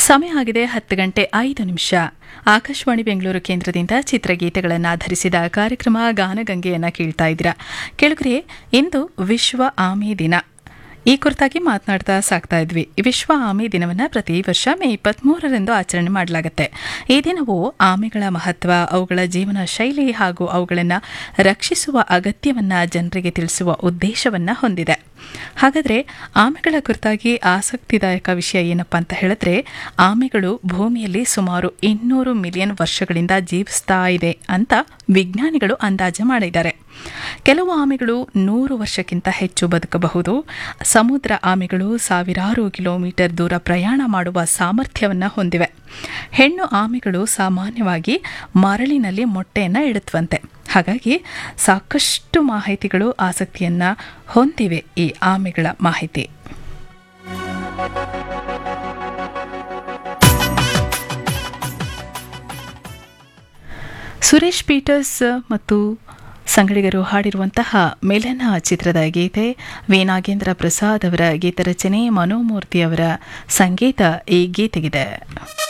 ಸಮಯ ಆಗಿದೆ ಹತ್ತು ಗಂಟೆ ಐದು ನಿಮಿಷ ಆಕಾಶವಾಣಿ ಬೆಂಗಳೂರು ಕೇಂದ್ರದಿಂದ ಚಿತ್ರಗೀತೆಗಳನ್ನು ಆಧರಿಸಿದ ಕಾರ್ಯಕ್ರಮ ಗಾನಗಂಗೆಯನ್ನು ಕೇಳ್ತಾ ಇದ್ದೀರಾ ಕೆಳಗರೆ ಇಂದು ವಿಶ್ವ ಆಮೆ ದಿನ ಈ ಕುರಿತಾಗಿ ಮಾತನಾಡ್ತಾ ಸಾಕ್ತಾ ಇದ್ವಿ ವಿಶ್ವ ಆಮೆ ದಿನವನ್ನು ಪ್ರತಿ ವರ್ಷ ಮೇ ಇಪ್ಪತ್ಮೂರರಂದು ಆಚರಣೆ ಮಾಡಲಾಗುತ್ತೆ ಈ ದಿನವು ಆಮೆಗಳ ಮಹತ್ವ ಅವುಗಳ ಜೀವನ ಶೈಲಿ ಹಾಗೂ ಅವುಗಳನ್ನು ರಕ್ಷಿಸುವ ಅಗತ್ಯವನ್ನು ಜನರಿಗೆ ತಿಳಿಸುವ ಉದ್ದೇಶವನ್ನು ಹೊಂದಿದೆ ಹಾಗಾದರೆ ಆಮೆಗಳ ಕುರಿತಾಗಿ ಆಸಕ್ತಿದಾಯಕ ವಿಷಯ ಏನಪ್ಪ ಅಂತ ಹೇಳಿದ್ರೆ ಆಮೆಗಳು ಭೂಮಿಯಲ್ಲಿ ಸುಮಾರು ಇನ್ನೂರು ಮಿಲಿಯನ್ ವರ್ಷಗಳಿಂದ ಜೀವಿಸ್ತಾ ಇದೆ ಅಂತ ವಿಜ್ಞಾನಿಗಳು ಅಂದಾಜು ಮಾಡಿದ್ದಾರೆ ಕೆಲವು ಆಮೆಗಳು ನೂರು ವರ್ಷಕ್ಕಿಂತ ಹೆಚ್ಚು ಬದುಕಬಹುದು ಸಮುದ್ರ ಆಮೆಗಳು ಸಾವಿರಾರು ಕಿಲೋಮೀಟರ್ ದೂರ ಪ್ರಯಾಣ ಮಾಡುವ ಸಾಮರ್ಥ್ಯವನ್ನು ಹೊಂದಿವೆ ಹೆಣ್ಣು ಆಮೆಗಳು ಸಾಮಾನ್ಯವಾಗಿ ಮರಳಿನಲ್ಲಿ ಮೊಟ್ಟೆಯನ್ನು ಇಡುತ್ತವಂತೆ ಹಾಗಾಗಿ ಸಾಕಷ್ಟು ಮಾಹಿತಿಗಳು ಆಸಕ್ತಿಯನ್ನು ಹೊಂದಿವೆ ಈ ಆಮೆಗಳ ಮಾಹಿತಿ ಸುರೇಶ್ ಪೀಟರ್ಸ್ ಮತ್ತು ಸಂಗಡಿಗರು ಹಾಡಿರುವಂತಹ ಮೆಲನ ಚಿತ್ರದ ಗೀತೆ ವಿ ನಾಗೇಂದ್ರ ಪ್ರಸಾದ್ ಅವರ ಗೀತರಚನೆ ಮನೋಮೂರ್ತಿ ಅವರ ಸಂಗೀತ ಈ ಗೀತೆಗಿದೆ